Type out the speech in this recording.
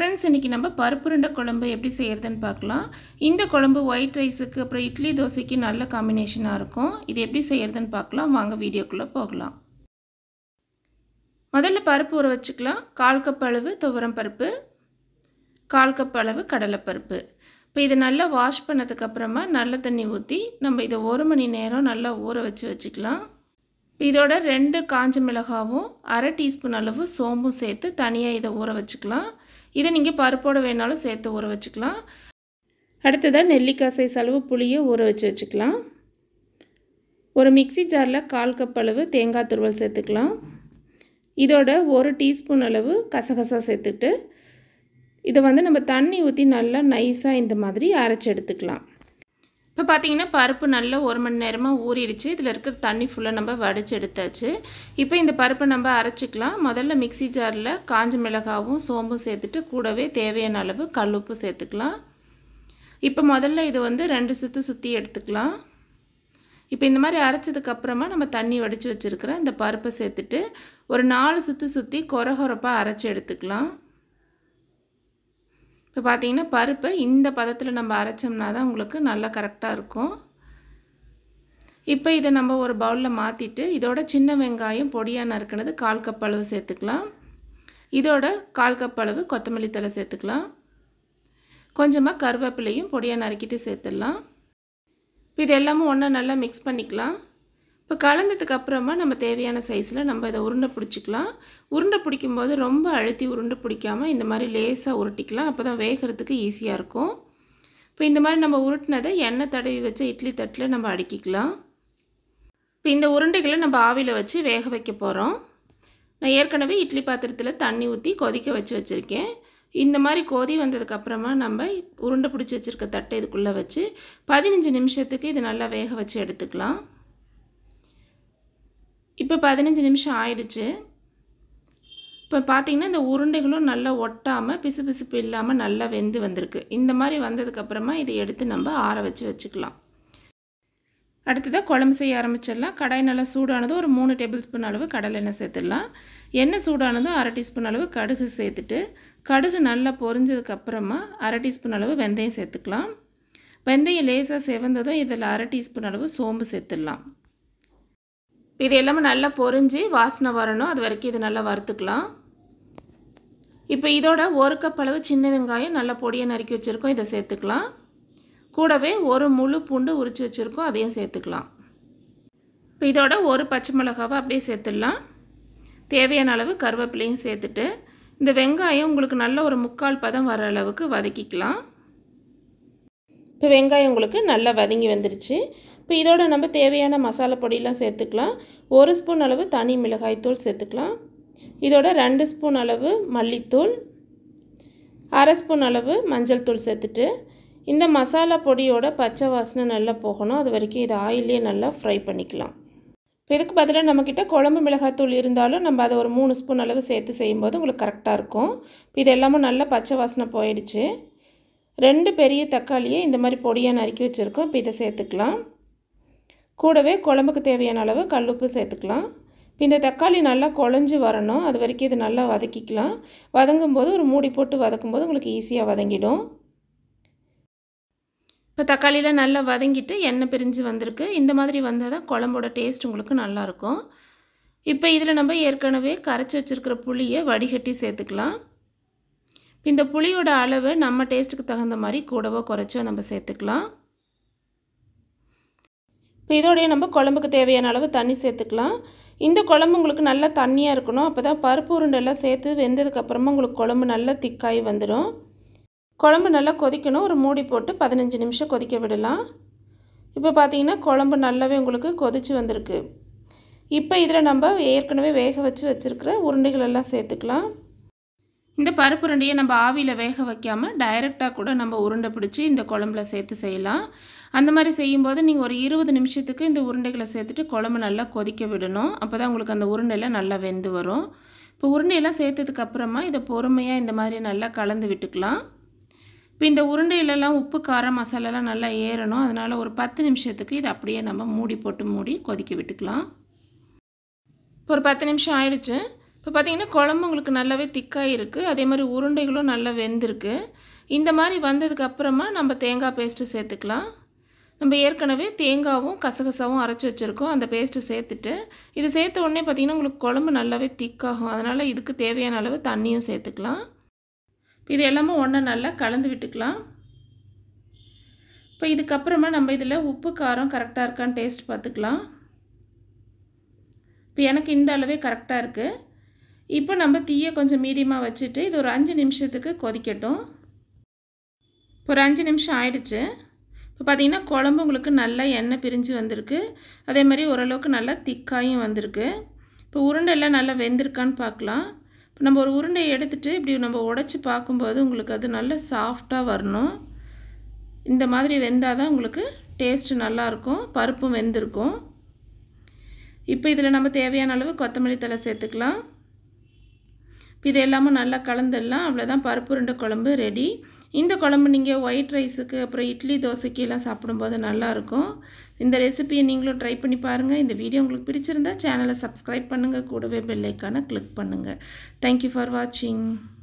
friends இன்றைக்கி நம்ம பருப்புருண்டை குழம்பு எப்படி செய்கிறதுன்னு பார்க்கலாம் இந்த குழம்பு ஒயிட் ரைஸுக்கு அப்புறம் இட்லி தோசைக்கு நல்ல காம்பினேஷனாக இருக்கும் இது எப்படி செய்கிறதுன்னு பார்க்கலாம் வாங்க வீடியோக்குள்ளே போகலாம் முதல்ல பருப்பு ஊற வச்சுக்கலாம் கால் கப் அளவு துவரம் பருப்பு கால் கப் அளவு கடலைப்பருப்பு இப்போ இதை நல்லா வாஷ் பண்ணதுக்கப்புறமா நல்ல தண்ணி ஊற்றி நம்ம இதை ஒரு மணி நேரம் நல்லா ஊற வச்சு வச்சுக்கலாம் இப்போ இதோட ரெண்டு காஞ்ச மிளகாவும் அரை டீஸ்பூன் அளவு சோம்பும் சேர்த்து தனியாக இதை ஊற வச்சுக்கலாம் இதை நீங்கள் பருப்போடு வேணாலும் சேர்த்து ஊற வச்சுக்கலாம் அடுத்ததாக நெல்லிக்காய் சைஸ் அளவு புளியை ஊற வச்சு வச்சுக்கலாம் ஒரு மிக்சி ஜாரில் கால் கப் அளவு தேங்காய் துருவல் சேர்த்துக்கலாம் இதோட ஒரு டீஸ்பூன் அளவு கசகசா சேர்த்துட்டு இதை வந்து நம்ம தண்ணி ஊற்றி நல்லா நைஸாக இந்த மாதிரி அரைச்சி எடுத்துக்கலாம் இப்போ பார்த்தீங்கன்னா பருப்பு நல்லா ஒரு மணி நேரமாக ஊறிடுச்சு இதில் இருக்கிற தண்ணி ஃபுல்லாக நம்ம வடித்து எடுத்தாச்சு இப்போ இந்த பருப்பை நம்ம அரைச்சிக்கலாம் முதல்ல மிக்சி ஜாரில் காஞ்ச மிளகாவும் சோம்பும் சேர்த்துட்டு கூடவே தேவையான அளவு கல்லுப்பு சேர்த்துக்கலாம் இப்போ முதல்ல இது வந்து ரெண்டு சுற்று சுற்றி எடுத்துக்கலாம் இப்போ இந்த மாதிரி அரைச்சதுக்கப்புறமா நம்ம தண்ணி வடித்து வச்சுருக்கிற இந்த பருப்பை சேர்த்துட்டு ஒரு நாலு சுற்றி சுற்றி கொரகொரப்பாக அரைச்சி எடுத்துக்கலாம் இப்போ பார்த்தீங்கன்னா பருப்பை இந்த பதத்தில் நம்ம அரைச்சோம்னா தான் உங்களுக்கு நல்லா கரெக்டாக இருக்கும் இப்போ இதை நம்ம ஒரு பவுலில் மாற்றிட்டு இதோட சின்ன வெங்காயம் பொடியாக நறுக்கினது கால் கப் அளவு சேர்த்துக்கலாம் இதோட கால் கப் அளவு கொத்தமல்லி தலை சேர்த்துக்கலாம் கொஞ்சமாக கருவேப்பிலையும் பொடியாக நறுக்கிட்டு சேர்த்துடலாம் இப்போ இது எல்லாமே ஒன்றா நல்லா மிக்ஸ் பண்ணிக்கலாம் இப்போ கலந்ததுக்கு அப்புறமா நம்ம தேவையான சைஸில் நம்ம இதை உருண்டை பிடிச்சிக்கலாம் உருண்டை பிடிக்கும்போது ரொம்ப அழுத்தி உருண்டை பிடிக்காமல் இந்த மாதிரி லேசாக உருட்டிக்கலாம் அப்போ தான் வேகிறதுக்கு ஈஸியாக இருக்கும் இப்போ இந்த மாதிரி நம்ம உருட்டினதை எண்ணெய் தடவி வச்ச இட்லி தட்டில் நம்ம அடுக்கிக்கலாம் இப்போ இந்த உருண்டைகளை நம்ம ஆவியில் வச்சு வேக வைக்க போகிறோம் நான் ஏற்கனவே இட்லி பாத்திரத்தில் தண்ணி ஊற்றி கொதிக்க வச்சு வச்சுருக்கேன் இந்த மாதிரி கொதி வந்ததுக்கப்புறமா நம்ம உருண்டை பிடிச்சி வச்சுருக்க தட்டை இதுக்குள்ளே வச்சு பதினஞ்சு நிமிஷத்துக்கு இது நல்லா வேக வச்சு எடுத்துக்கலாம் இப்போ பதினஞ்சு நிமிஷம் ஆயிடுச்சு இப்போ பார்த்திங்கன்னா இந்த உருண்டைகளும் நல்லா ஒட்டாமல் பிசு பிசுப்பு இல்லாமல் நல்லா வெந்து வந்திருக்கு இந்த மாதிரி வந்ததுக்கப்புறமா இதை எடுத்து நம்ம ஆற வச்சு வச்சுக்கலாம் அடுத்ததாக குழம்பு செய்ய ஆரம்பிச்சிடலாம் கடாய் நல்லா சூடானதும் ஒரு மூணு டேபிள் ஸ்பூன் அளவு கடலை எண்ணெய் சேர்த்துடலாம் எண்ணெய் சூடானதும் அரை டீஸ்பூன் அளவு கடுகு சேர்த்துட்டு கடுகு நல்லா பொரிஞ்சதுக்கப்புறமா அரை டீஸ்பூன் அளவு வெந்தயம் சேர்த்துக்கலாம் வெந்தயம் லேசாக செவந்ததும் இதில் அரை டீஸ்பூன் அளவு சோம்பு சேர்த்துடலாம் இது எல்லாமே நல்லா பொரிஞ்சு வாசனை வரணும் அது வரைக்கும் இது நல்லா வறுத்துக்கலாம் இப்போ இதோட ஒரு கப் அளவு சின்ன வெங்காயம் நல்லா பொடியை நறுக்கி வச்சுருக்கோம் இதை சேர்த்துக்கலாம் கூடவே ஒரு முழு பூண்டு உரித்து வச்சுருக்கோம் அதையும் சேர்த்துக்கலாம் இப்போ இதோட ஒரு பச்சை மிளகாவை அப்படியே சேர்த்துடலாம் தேவையான அளவு கருவேப்பிலையும் சேர்த்துட்டு இந்த வெங்காயம் உங்களுக்கு நல்ல ஒரு முக்கால் பதம் வர அளவுக்கு வதக்கிக்கலாம் இப்போ வெங்காயம் உங்களுக்கு நல்லா வதங்கி வந்துருச்சு இப்போ இதோட நம்ம தேவையான மசாலா பொடியெலாம் சேர்த்துக்கலாம் ஒரு ஸ்பூன் அளவு தனி மிளகாய்த்தூள் சேர்த்துக்கலாம் இதோட ரெண்டு ஸ்பூன் அளவு மல்லித்தூள் அரை ஸ்பூன் அளவு மஞ்சள் தூள் சேர்த்துட்டு இந்த மசாலா பொடியோட பச்சை வாசனை நல்லா போகணும் அது வரைக்கும் இதை ஆயிலே நல்லா ஃப்ரை பண்ணிக்கலாம் இப்போ இதுக்கு பதிலாக நம்மக்கிட்ட குழம்பு மிளகாய்த்தூள் இருந்தாலும் நம்ம அதை ஒரு மூணு ஸ்பூன் அளவு சேர்த்து செய்யும்போது உங்களுக்கு கரெக்டாக இருக்கும் இப்போ இது எல்லாமே நல்லா பச்சை வாசனை போயிடுச்சு ரெண்டு பெரிய தக்காளியை இந்த மாதிரி பொடியாக நறுக்கி வச்சுருக்கோம் இப்போ இதை சேர்த்துக்கலாம் கூடவே குழம்புக்கு தேவையான அளவு கல்லுப்பு சேர்த்துக்கலாம் இப்போ இந்த தக்காளி நல்லா குழஞ்சி வரணும் அது வரைக்கும் இது நல்லா வதக்கிக்கலாம் வதங்கும் போது ஒரு மூடி போட்டு வதக்கும் போது உங்களுக்கு ஈஸியாக வதங்கிடும் இப்போ தக்காளியில் நல்லா வதங்கிட்டு எண்ணெய் பிரிஞ்சு வந்திருக்கு இந்த மாதிரி வந்தால் தான் குழம்போட டேஸ்ட் உங்களுக்கு நல்லாயிருக்கும் இப்போ இதில் நம்ம ஏற்கனவே கரைச்சி வச்சுருக்கிற புளியை வடிகட்டி சேர்த்துக்கலாம் இந்த புளியோட அளவு நம்ம டேஸ்ட்டுக்கு தகுந்த மாதிரி கூடவோ குறைச்சோ நம்ம சேர்த்துக்கலாம் இப்போ இதோடைய நம்ம குழம்புக்கு தேவையான அளவு தண்ணி சேர்த்துக்கலாம் இந்த குழம்பு உங்களுக்கு நல்லா தண்ணியாக இருக்கணும் அப்போ தான் பருப்பு உருண்டெல்லாம் சேர்த்து வெந்ததுக்கப்புறமா உங்களுக்கு குழம்பு நல்லா திக்காகி வந்துடும் குழம்பு நல்லா கொதிக்கணும் ஒரு மூடி போட்டு பதினஞ்சு நிமிஷம் கொதிக்க விடலாம் இப்போ பார்த்தீங்கன்னா குழம்பு நல்லாவே உங்களுக்கு கொதித்து வந்திருக்கு இப்போ இதில் நம்ம ஏற்கனவே வேக வச்சு வச்சுருக்கிற உருண்டைகள் எல்லாம் சேர்த்துக்கலாம் இந்த பருப்பு உருண்டையை நம்ம ஆவியில் வேக வைக்காமல் டைரெக்டாக கூட நம்ம உருண்டை பிடிச்சி இந்த குழம்புல சேர்த்து செய்யலாம் அந்த மாதிரி செய்யும்போது நீங்கள் ஒரு இருபது நிமிஷத்துக்கு இந்த உருண்டைகளை சேர்த்துட்டு குழம்பு நல்லா கொதிக்க விடணும் அப்போ தான் உங்களுக்கு அந்த உருண்டையெல்லாம் நல்லா வெந்து வரும் இப்போ உருண்டையெல்லாம் சேர்த்ததுக்கப்புறமா இதை பொறுமையாக இந்த மாதிரி நல்லா கலந்து விட்டுக்கலாம் இப்போ இந்த உருண்டையிலலாம் உப்பு காரம் மசாலாலாம் நல்லா ஏறணும் அதனால் ஒரு பத்து நிமிஷத்துக்கு இதை அப்படியே நம்ம மூடி போட்டு மூடி கொதிக்க விட்டுக்கலாம் இப்போ ஒரு பத்து நிமிஷம் ஆயிடுச்சு இப்போ பார்த்தீங்கன்னா குழம்பு உங்களுக்கு நல்லாவே திக்காக இருக்குது அதே மாதிரி உருண்டைகளும் நல்லா வெந்திருக்கு இந்த மாதிரி வந்ததுக்கு அப்புறமா நம்ம தேங்காய் பேஸ்ட்டு சேர்த்துக்கலாம் நம்ம ஏற்கனவே தேங்காவும் கசகசாவும் அரைச்சி வச்சுருக்கோம் அந்த பேஸ்ட்டு சேர்த்துட்டு இது சேர்த்த உடனே பார்த்திங்கன்னா உங்களுக்கு குழம்பு நல்லாவே திக்காகும் அதனால் இதுக்கு தேவையான அளவு தண்ணியும் சேர்த்துக்கலாம் இப்போ இது எல்லாமே ஒன்றா நல்லா கலந்து விட்டுக்கலாம் இப்போ இதுக்கப்புறமா நம்ம இதில் உப்பு காரம் கரெக்டாக இருக்கான்னு டேஸ்ட் பார்த்துக்கலாம் இப்போ எனக்கு இந்த அளவே கரெக்டாக இருக்குது இப்போ நம்ம தீயை கொஞ்சம் மீடியமாக வச்சுட்டு இது ஒரு அஞ்சு நிமிஷத்துக்கு கொதிக்கட்டும் இப்போ ஒரு அஞ்சு நிமிஷம் ஆயிடுச்சு இப்போ பார்த்திங்கன்னா குழம்பு உங்களுக்கு நல்லா எண்ணெய் பிரிஞ்சு வந்திருக்கு அதே மாதிரி ஓரளவுக்கு நல்லா திக்காயும் வந்திருக்கு இப்போ உருண்டை எல்லாம் நல்லா வெந்திருக்கான்னு பார்க்கலாம் இப்போ நம்ம ஒரு உருண்டையை எடுத்துகிட்டு இப்படி நம்ம உடச்சி பார்க்கும்போது உங்களுக்கு அது நல்லா சாஃப்டாக வரணும் இந்த மாதிரி வெந்தால் தான் உங்களுக்கு டேஸ்ட்டு நல்லாயிருக்கும் பருப்பும் வெந்திருக்கும் இப்போ இதில் நம்ம தேவையான அளவு கொத்தமல்லி தலை சேர்த்துக்கலாம் இப்போ இது எல்லாமே நல்லா கலந்துடலாம் அவ்வளோதான் பருப்பு உருண்டை குழம்பு ரெடி இந்த குழம்பு நீங்கள் ஒயிட் ரைஸுக்கு அப்புறம் இட்லி தோசைக்கு எல்லாம் சாப்பிடும்போது நல்லாயிருக்கும் இந்த ரெசிபியை நீங்களும் ட்ரை பண்ணி பாருங்கள் இந்த வீடியோ உங்களுக்கு பிடிச்சிருந்தா சேனலை சப்ஸ்கிரைப் பண்ணுங்கள் கூடவே பெல்லைக்கான கிளிக் பண்ணுங்கள் தேங்க்யூ ஃபார் வாட்சிங்